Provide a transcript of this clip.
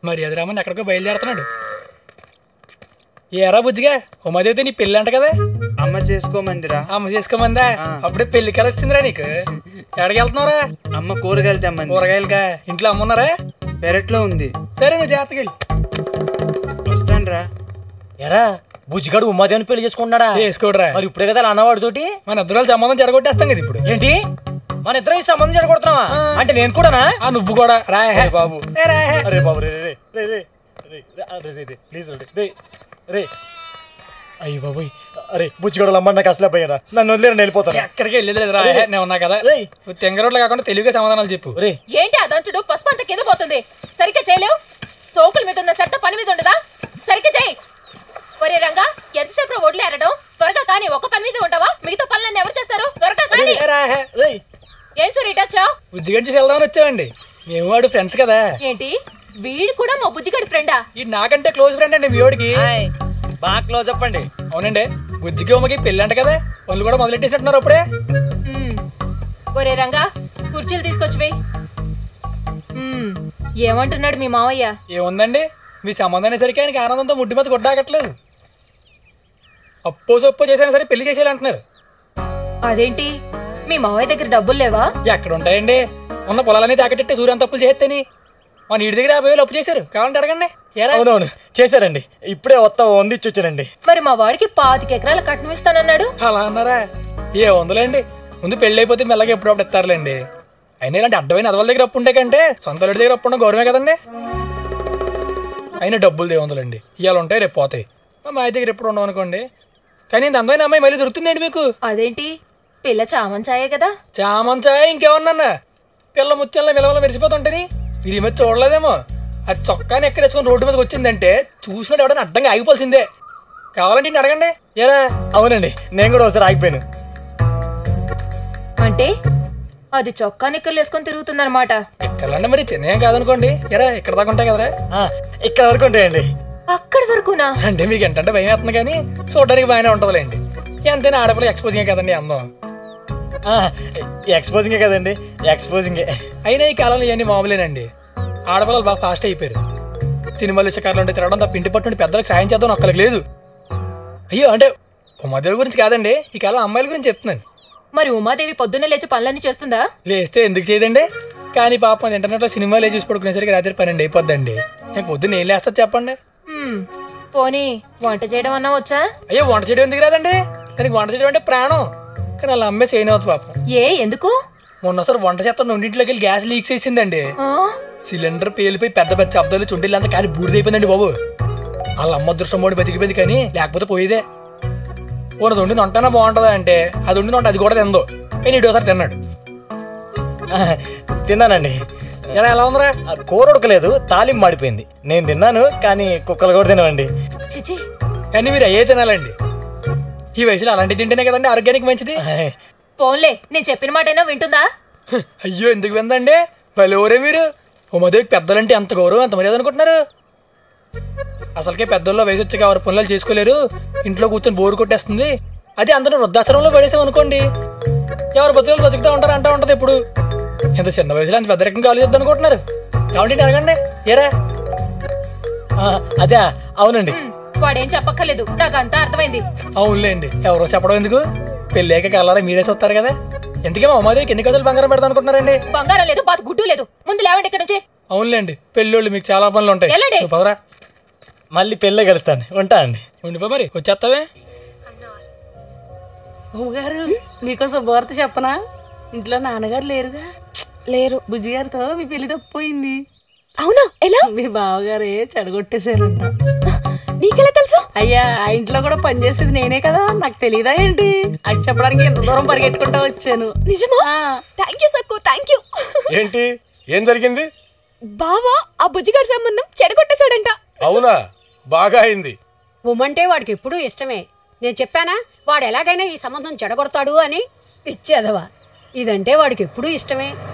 మరి అది రామని ఎక్కడికో బయలుదేరుతున్నాడు ఏరా బుజ్జిగా ఉమాదేవితో నీ పెళ్ళి అంట కదా అమ్మ చేసుకోమందిరా అమ్మ చేసుకోమందా అప్పుడే పెళ్లి కల వచ్చిందిరా నీకు ఎక్కడికి వెళ్తున్నావురా అమ్మ కూరగాయలు తెమ్మంది కూరగాయలుగా ఇంట్లో అమ్మ ఉన్నారా పెరట్లో ఉంది సరే నువ్వు జాగ్రత్తగా వెళ్ళు. వస్తానురా ఎరా బుజ్జిగాడు ఉమాదేవిని పెళ్లి చేసుకుంటున్నాడా చేసుకోడురా మరి ఇప్పుడే కదా అన్నవాడితోటి మన ఇద్దరు సంబంధం చెడగొట్టేస్తాం కదా ఇప్పుడు ఏంటి మన ఇద్దరం ఈ సంబంధం చెడగొడుతున్నావా అంటే నేను కూడానా ఆ నువ్వు కూడా రా బాబు ఏ రా హే. అరే బాబు రే రే రే రే రే రే అరే రే రే ప్లీజ్ రే రే రే అయ్యి బాబోయ్ అరే బుజ్జిగాడు అమ్మ నాకు అసలే పోయారా నన్ను వదిలేరు నేను వెళ్ళిపోతాను ఎక్కడికి వెళ్ళేది లేదు రా హే, నేను ఉన్నా కదా రేయ్. నువ్వు తెంగరోడ్లు కాకుండా తెలుగుగా సమాధానాలు చెప్పు రే ఏంటి ఆ దంచుడు పసుపు అంత కింద పోతుంది సరిగ్గా చేయలేవు సోకుల మీద ఉన్న శ్రద్ధ పని మీద ఉండదా సరిగ్గా చేయి ఒరే రంగా ఎంతసేపు ఒడ్లు ఏరడం త్వరగా కానీ ఒక పని మీద ఉంటావా మిగతా పనులన్నీ ఎవరు చేస్తారు త్వరగా కానీ ఏ రా హే. రే ఏం సార్ ఇటొచ్చావు ఉద్యోగం చూసి వెళ్దామని వచ్చామండి మేము వాడు ఫ్రెండ్స్ కదా ఏంటి వీడు కూడా మా బుజ్జిగడి ఫ్రెండా ఈ నాకంటే క్లోజ్ ఫ్రెండ్ అండి మీ వాడికి హాయ్ బాగా క్లోజ్ చెప్పండి అవునండి బుజ్జికి ఉమ్మకి పెళ్ళి అంట కదా వాళ్ళు కూడా మొదలెట్టేసినట్టున్నారు అప్పుడే మ్మ్. ఒరే రంగా కుర్చీలు తీసుకొచ్చివి ఏమంటున్నాడు మీ మావయ్య ఏముందండి మీ సంబంధం అనేసరికి ఆయనకి ఆనందంతో ముడ్డి మీద కొట్టాకట్లేదు అప్పో సొప్పో చేసినా సరే పెళ్లి చేసేయాలంటున్నారు అదేంటి మీ మావయ్య దగ్గర డబ్బులు లేవా ఎక్కడ ఉంటాయండి ఉన్న పొలాలన్నీ తాకట్టెట్టి సూర్యం తప్పులు చేస్తేని మన ఇంటి దగ్గర యాభై వేలు అప్పు చేశారు కావాలంటే అడగండి ఏరా అవునవును చేశారండి ఇప్పుడే వస్తా వందిచ్చి వచ్చానండి మరి మా వాడికి పాతిక ఎకరాల కట్నం ఇస్తానన్నాడు అలా అన్నారా ఏ వందలేండి ముందు పెళ్ళి అయిపోతే మెల్లగా ఎప్పుడప్పుడు ఇస్తారులేండి అయినా ఇలాంటి అడ్డమైన అదవాళ్ళ దగ్గర అప్పు ఉంటే కంటే సొంత వాళ్ళ దగ్గర అప్పు ఉండడం గౌరవమే కదండి అయినా డబ్బులు దేవందులండి ఇవాళ ఉంటాయి రేపు పోతాయి మా మాయ దగ్గర ఎప్పుడు ఉండవు అనుకోండి కానీ ఇంత అందమైన అమ్మాయి మళ్ళీ దొరుకుతుందండి మీకు అదేంటి పిల్ల చామంచాయే కదా చామంచాయ ఇంకేమన్నా పిల్ల ముత్యాల విలవల మెరిసిపోతుంటని మీరు ఈ మధ్య చూడలేదేమో అది చొక్కాని ఎక్కడ వేసుకొని రోడ్డు మీదకి వచ్చిందంటే చూసినట్టు ఎవడైనా అడ్డంగా ఆగిపోవాల్సిందే కావాలంటే ఇన్ని అడగండి ఏరా అవునండి నేను కూడా ఒకసారి ఆగిపోయాను అంటే అది చొక్కా నిక్కర్లు వేసుకొని తిరుగుతుందన్నమాట ఎక్కర్లంటే మరి చిన్న కాదనుకోండి ఎరా ఇక్కడ దాకా ఉంటాయి కదరా ఆ, ఇక్కడ వరకు ఉంటాయండి అక్కడి వరకునా అంటే మీకు ఏంటంటే భయం వేస్తుంది కానీ చూడడానికి బాగానే ఉంటుందిలేండి ఎంతైనా ఆడపిల్ల ఎక్స్పోజింగ్ కదండి అందం ఆ, ఎక్స్పోజింగే కదండి ఎక్స్పోజింగే అయినా ఈ కాలంలో ఇవన్నీ మామూలేనండి ఆడపిల్లలు బాగా ఫాస్ట్ అయిపోయారు సినిమాలు షికార్లు ఉంటే తిరగడం తప్ప ఇంటి పట్టు నుండి పెద్దలకు సాయం చేద్దాం ఒక్కరికి లేదు అయ్యో అంటే ఉమాదేవి గురించి కాదండి ఈ కాలం అమ్మాయిల గురించి చెప్తున్నాను మరి ఉమాదేవి పొద్దున్నే లేచి పనులన్నీ చేస్తుందా లేస్తే ఎందుకు చేయదండి కానీ పాపం అది ఇంటర్నెట్లో సినిమాలు చూసి పడుకునేసరికి రాత్రి పన్నెండు అయిపోద్దండి నేను పొద్దున్న ఏం లేస్తా చెప్పండి హ్మ్, పోనీ వంట చేయడం అన్నా వచ్చా అయ్యో వంట చేయడం ఎందుకు రాదండి దానికి వంట చేయడం అంటే ప్రాణం కానీ వాళ్ళ అమ్మే చేయనవుతుంది పాపం ఏ ఎందుకు మొన్నసారి వంట చేస్తాను రెండింటిలోకి వెళ్ళి గ్యాస్ లీక్ చేసిందండి ఆ? సిలిండర్ పేలిపోయి పెద్ద పెద్ద శబ్దాలు చుండిల్లంతా కానీ బూడిదైపోయిందండి బాబు వాళ్ళ అమ్మ అదృష్టం మోడి బతికిపోయింది కానీ లేకపోతే పోయేదే ఓనది వండిన వంటనా బాగుంటుందా అంటే అది వండిన వంట అది కూడా తిందో కానీ ఇటు ఒకసారి తిన్నాడు ఆ, తిన్నానండి ఎలా ఎలా ఉందిరా ఆ, కూర ఉడకలేదు తాలింపు మాడిపోయింది నేను తిన్నాను కానీ కుక్కలు కూడా తినవండి చిచి కానీ మీరు అయ్యే తినాలండి ఈ వయసులో అలాంటి తింటేనే కదండి ఆరోగ్యానికి మంచిది పోన్లే నేను చెప్పిన మాటైనా వింటుందా హ, అయ్యో ఎందుకు విందండి భలేవరే మీరు ఉమాదేవికి పెద్దలంటే ఎంత గౌరవం ఎంత మర్యాద అనుకుంటున్నారు అసలుకే పెద్దల్లో వయసు వచ్చి ఎవరు పనులు చేసుకోలేరు ఇంట్లో కూర్చొని బోరు కొట్టేస్తుంది అది అందరూ వృద్ధాశ్రమంలో పడేసాం అనుకోండి ఎవరు బతుకులు బతుకుతూ ఉంటారు అంటూ ఉంటది ఇప్పుడు ఇంత చిన్న వయసులో అంత పెద్ద రకంగా ఆలోచిద్దాం అనుకుంటున్నారు కాబట్టి ఇటు అడగండి ఏరా ఆ, అదే అవునండి హ్మ్, వాడేం చెప్పక్కర్లేదు నాకు అంతా అర్థమైంది అవునులేండి ఎవరో చెప్పడం ఎందుకు పెళ్ళాక కలరా మీరే చూస్తారు కదా ఎందుకే మా ఉమాదేవికి ఎన్ని కథలు బంగారం పెడతాం అనుకుంటున్నారండి బంగారం లేదు బాత్ గుడ్డు లేదు ముందు లేవండి ఇక్కడ నుంచి అవునులేండి పెళ్ళోళ్ళు మీకు చాలా పనులు ఉంటాయి వెళ్ళండి. నువ్వు పదరా మళ్ళీ పెళ్ళే కలుస్తాను ఉంటా అండి ఉండిపో మరి వచ్చేస్తావే గారు నీకో శుభవార్త చెప్పనా ఇంట్లో నాన్నగారు లేరుగా లేరు బుజ్జిగారితో మీ పెళ్లి తప్పిపోయింది అవునా ఎలా మీ బావగారే చెడగొట్టేశారంట నీకెలా తెలుసు అయ్యా ఆ ఇంట్లో కూడా పనిచేసేది నేనే కదా నాకు తెలియదా ఏంటి అది చెప్పడానికి ఎంత దూరం పరిగెట్టుకుంటా వచ్చాను నిజమా ఆ. Thank you Sakku thank you ఏంటి ఏం జరిగింది బావా ఆ బుజ్జిగాడి సంబంధం చెడగొట్టేశాడంట అవునా బాగా అయింది ఉమ్మంటే వాడికి ఎప్పుడూ ఇష్టమే నేను చెప్పానా వాడు ఎలాగైనా ఈ సంబంధం చెడగొడతాడు అని ఇచ్చేదవా ఇదంటే వాడికి ఎప్పుడూ ఇష్టమే